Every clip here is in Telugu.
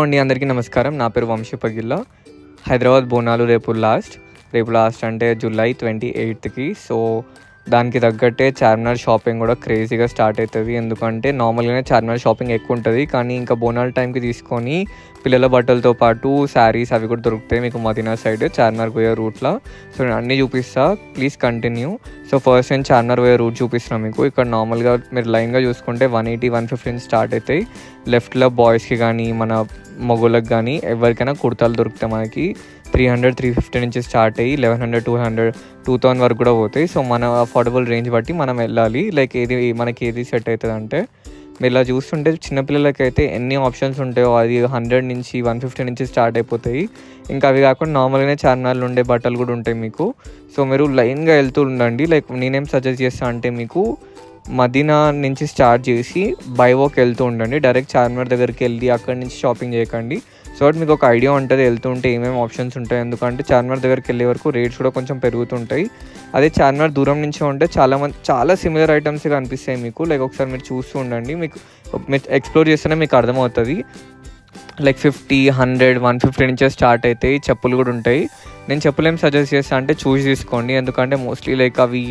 అండి అందరికీ నమస్కారం నా పేరు వంశీ పగిల్ల హైదరాబాద్ బోనాలు రేపు లాస్ట్ రేపు లాస్ట్ అంటే జూలై ట్వంటీ ఎయిత్కి సో దానికి తగ్గట్టే చార్మినార్ షాపింగ్ కూడా క్రేజీగా స్టార్ట్ అవుతుంది ఎందుకంటే నార్మల్గానే చార్మినార్ షాపింగ్ ఎక్కువ ఉంటుంది కానీ ఇంకా బోనాల టైంకి తీసుకొని పిల్లల బట్టలతో పాటు శారీస్ అవి కూడా దొరుకుతాయి మీకు మదీనా సైడ్ చార్మినార్ పోయే రూట్లో సో నేను అన్నీ చూపిస్తా ప్లీజ్ కంటిన్యూ సో ఫస్ట్ నేను చార్మినార్ పోయే రూట్ చూపిస్తున్నాను మీకు ఇక్కడ నార్మల్గా మీరు లైన్గా చూసుకుంటే one eighty one fifteen start అవుతాయి లెఫ్ట్లో బాయ్స్కి కానీ మన మొగోళ్ళకి కానీ ఎవరికైనా కుర్తాలు దొరుకుతాయి మనకి త్రీ హండ్రెడ్ త్రీ ఫిఫ్టీ నుంచి స్టార్ట్ అయ్యి eleven hundred two hundred two thousand వరకు కూడా పోతాయి సో మన అఫోర్డబుల్ రేంజ్ బట్టి మనం వెళ్ళాలి లైక్ ఏది మనకి ఏది సెట్ అవుతుంది అంటే మీరు ఇలా చూస్తుంటే చిన్నపిల్లలకైతే ఎన్ని ఆప్షన్స్ ఉంటాయో అది హండ్రెడ్ నుంచి వన్ ఫిఫ్టీ నుంచి స్టార్ట్ అయిపోతాయి ఇంకా అవి కాకుండా నార్మల్గానే చార్మినార్లు ఉండే బట్టలు కూడా ఉంటాయి మీకు సో మీరు లైన్గా వెళ్తూ ఉండండి లైక్ నేనేం సజెస్ట్ చేస్తా అంటే మీకు మదీనా నుంచి స్టార్ట్ చేసి బైవోక్ వెళ్తూ ఉండండి డైరెక్ట్ చార్మినార్ దగ్గరికి వెళ్ళి అక్కడి నుంచి షాపింగ్ చేయకండి సో దట్ మీకు ఒక ఐడియా ఉంటుంది వెళ్తుంటే ఏమేమి ఆప్షన్స్ ఉంటాయి ఎందుకంటే చార్మినార్ దగ్గరికి వెళ్ళే వరకు రేట్స్ కూడా కొంచెం పెరుగుతుంటాయి అదే చార్మినార్ దూరం నుంచి ఉంటే చాలా మంది చాలా సిమిలర్ ఐటమ్స్ కనిపిస్తాయి మీకు లైక్ ఒకసారి మీరు చూస్తూ ఉండండి మీకు మీరు ఎక్స్ప్లోర్ చేస్తేనే మీకు అర్థమవుతుంది like fifty hundred one fifty నుంచే స్టార్ట్ అవుతాయి చెప్పులు కూడా ఉంటాయి నేను చెప్పులు ఏం సజెస్ట్ చేస్తా అంటే చూసి తీసుకోండి ఎందుకంటే మోస్ట్లీ లైక్ అవి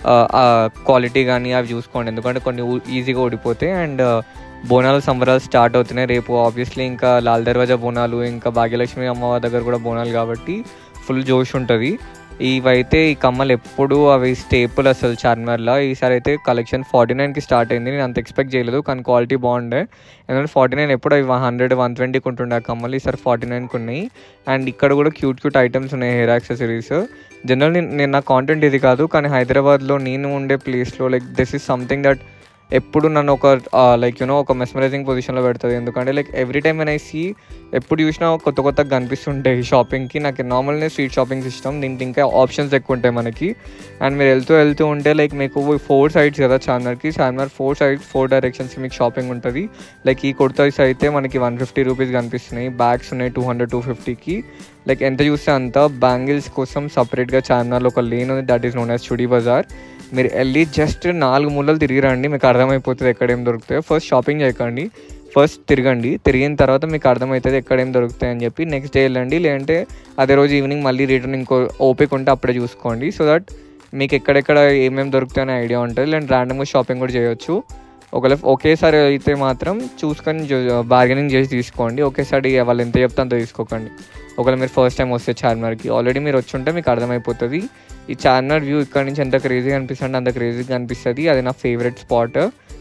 క్వాలిటీ కానీ అవి చూసుకోండి ఎందుకంటే కొన్ని ఈజీగా ఓడిపోతాయి అండ్ బోనాలు సంబరాలు స్టార్ట్ అవుతున్నాయి రేపు ఆబ్వియస్లీ ఇంకా లాల్ దర్వాజా బోనాలు ఇంకా భాగ్యలక్ష్మి అమ్మవారి దగ్గర కూడా బోనాలు కాబట్టి ఫుల్ జోష్ ఉంటుంది ఇవైతే ఈ కమ్మలు ఎప్పుడు అవి స్టేపుల్ అసలు చార్మినార్లో ఈసారి అయితే కలెక్షన్ ఫార్టీ నైన్కి స్టార్ట్ అయింది నేను అంత ఎక్స్పెక్ట్ చేయలేదు కానీ క్వాలిటీ బాగుండే ఎందుకంటే ఫార్టీ నైన్ ఎప్పుడు అవి హండ్రెడ్ వన్ ట్వంటీకి ఉంటుండే ఆ కమ్మలు ఈసారి ఫార్టీ నైన్కి ఉన్నాయి అండ్ ఇక్కడ కూడా క్యూట్ క్యూట్ ఐటమ్స్ ఉన్నాయి హెయిర్ యాక్సెసరీస్ జనరల్ నేను నా కాంటెంట్ ఇది కాదు కానీ హైదరాబాద్లో నేను ఉండే ప్లేస్లో like this is something that ఎప్పుడు నన్ను ఒక లైక్ యూనో ఒక మెస్మరైజింగ్ పొజిషన్లో పెడుతుంది ఎందుకంటే లైక్ ఎవ్రీ టైమ్ నేను ఐ ఎప్పుడు చూసినా కొత్త కొత్తగా కనిపిస్తుంటాయి షాపింగ్కి నాకు నార్మల్గా స్ట్రీట్ షాపింగ్స్ ఇష్టం దీంట్లో ఇంకా ఆప్షన్స్ ఎక్కువ ఉంటాయి మనకి అండ్ మీరు వెళ్తూ వెళ్తూ ఉంటే లైక్ మీకు ఫోర్ సైడ్స్ కదా చార్మినార్కి చార్మినార్ ఫోర్ సైడ్స్ ఫోర్ డైరెక్షన్స్కి మీకు షాపింగ్ ఉంటుంది లైక్ ఈ కుర్తాస్ అయితే మనకి వన్ ఫిఫ్టీ రూపీస్ కనిపిస్తున్నాయి బ్యాగ్స్ ఉన్నాయి టూ హండ్రెడ్ టూ ఫిఫ్టీకి లైక్ ఎంత చూస్తే అంత బ్యాంగిల్స్ కోసం సపరేట్గా చార్మినార్లో ఒక లేన్ ఉంది that is known as Chudi Bazaar మీరు వెళ్ళి జస్ట్ నాలుగు మూలలు తిరిగి రండి మీకు అర్థమైపోతుంది ఎక్కడ ఏం దొరుకుతాయో ఫస్ట్ షాపింగ్ చేయకండి ఫస్ట్ తిరగండి తిరిగిన తర్వాత మీకు అర్థమవుతుంది ఎక్కడ ఏం దొరుకుతాయి అని చెప్పి నెక్స్ట్ డే వెళ్ళండి లేదంటే అదే రోజు ఈవినింగ్ మళ్ళీ రిటర్న్ ఇంకో ఓపిక ఉంటే అప్పుడే చూసుకోండి సో దట్ మీకు ఎక్కడెక్కడ ఏమేమి దొరుకుతాయనే ఐడియా ఉంటుంది లేదంటే ర్యాండమ్గా షాపింగ్ కూడా చేయొచ్చు ఒకవేళ ఒకేసారి అయితే మాత్రం చూసుకొని బార్గెనింగ్ చేసి తీసుకోండి ఒకేసారి వాళ్ళు ఎంత చెప్తే అంత తీసుకోకండి ఒకవేళ మీరు ఫస్ట్ టైం వస్తే చార్మినార్కి ఆల్రెడీ మీరు వచ్చి ఉంటే మీకు అర్థమైపోతుంది ఈ చార్మినార్ వ్యూ ఇక్కడ నుంచి ఎంత క్రేజీగా అనిపిస్తుంది అంత క్రేజీగా అనిపిస్తుంది అది నా ఫేవరెట్ స్పాట్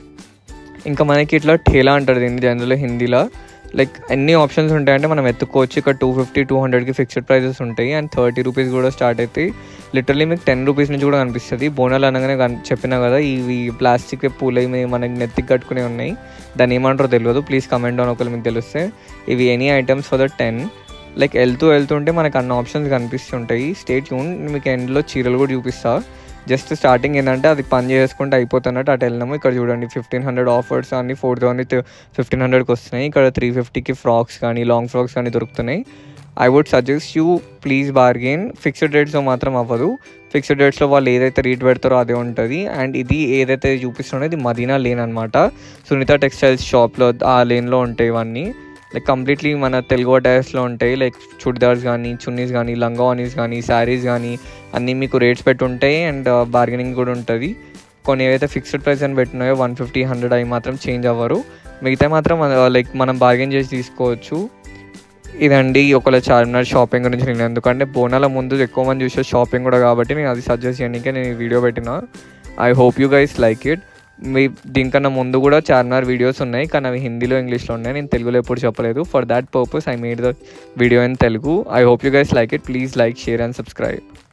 ఇంకా మనకి ఇట్లా ఠేలా అంటారు దీన్ని జనరల్ హిందీలో లైక్ ఎన్ని ఆప్షన్స్ ఉంటాయంటే మనం ఎత్తుకోవచ్చు ఇక్కడ టూ ఫిఫ్టీ టూ హండ్రెడ్కి ఫిక్స్డ్ ప్రైజెస్ ఉంటాయి అండ్ థర్టీ రూపీస్ కూడా స్టార్ట్ అవుతాయి లిటరలీ మీకు టెన్ రూపీస్ నుంచి కూడా కనిపిస్తుంది బోనాలు అనగానే చెప్పినా కదా ఇవి ప్లాస్టిక్ పూలు మనకి నెత్తికి కట్టుకునే ఉన్నాయి దాన్ని ఏమంటారో తెలియదు ప్లీజ్ కమెంట్ ఆన్ ఒకవేళ మీకు తెలిస్తే ఇవి any items for the ten like వెళ్తూ వెళ్తుంటే మనకు అన్ని ఆప్షన్స్ కనిపిస్తుంటాయి స్టేట్ యూన్ మీకు ఎండ్లో చీరలు కూడా చూపిస్తా జస్ట్ స్టార్టింగ్ ఏంటంటే అది పని చేసుకుంటే అయిపోతున్నట్టు అటు వెళ్ళినాము ఇక్కడ చూడండి ఫిఫ్టీన్ హండ్రెడ్ ఆఫర్స్ అన్ని ఫోర్ థౌసండ్ ఫిఫ్టీన్ హండ్రెడ్కి వస్తున్నాయి ఇక్కడ త్రీ ఫిఫ్టీకి ఫ్రాక్స్ కానీ లాంగ్ ఫ్రాక్స్ కానీ దొరుకుతున్నాయి I would suggest you please bargain fixed రేట్స్లో మాత్రం అవ్వదు ఫిక్స్డ్ రేట్స్లో వాళ్ళు ఏదైతే రేట్ పెడతారో అదే ఉంటుంది అండ్ ఇది ఏదైతే చూపిస్తుందో ఇది మదీనా లేన్ అనమాట సునీత టెక్స్టైల్స్ షాప్లో ఆ లేన్లో ఉంటాయి ఇవన్నీ లైక్ కంప్లీట్లీ మన తెలుగు అటైర్స్లో ఉంటాయి లైక్ చుడిదార్స్ కానీ చున్నీస్ కానీ లంగావానీస్ కానీ శారీస్ కానీ అన్నీ మీకు రేట్స్ పెట్టి ఉంటాయి అండ్ బార్గెనింగ్ కూడా ఉంటుంది కొన్ని ఏవైతే ఫిక్స్డ్ ప్రైస్ అని పెట్టినాయో వన్ ఫిఫ్టీ హండ్రెడ్ అవి మాత్రం చేంజ్ అవ్వరు మిగతా మాత్రం లైక్ మనం బార్గెన్ చేసి తీసుకోవచ్చు ఇదండి ఒకవేళ చార్మినార్ షాపింగ్ గురించి నేను ఎందుకంటే బోనాల ముందు ఎక్కువ మంది చూసే షాపింగ్ కూడా కాబట్టి నేను అది సజెస్ట్ చేయడానికే నేను ఈ వీడియో పెట్టిన I hope you guys like it మీ దీనికన్నా ముందు కూడా చార్మినార్ వీడియోస్ ఉన్నాయి కానీ అవి హిందీలో ఇంగ్లీష్లో ఉన్నాయి నేను తెలుగులో ఎప్పుడు చెప్పలేదు for that purpose I made the video in Telugu I hope you guys like it please like share and subscribe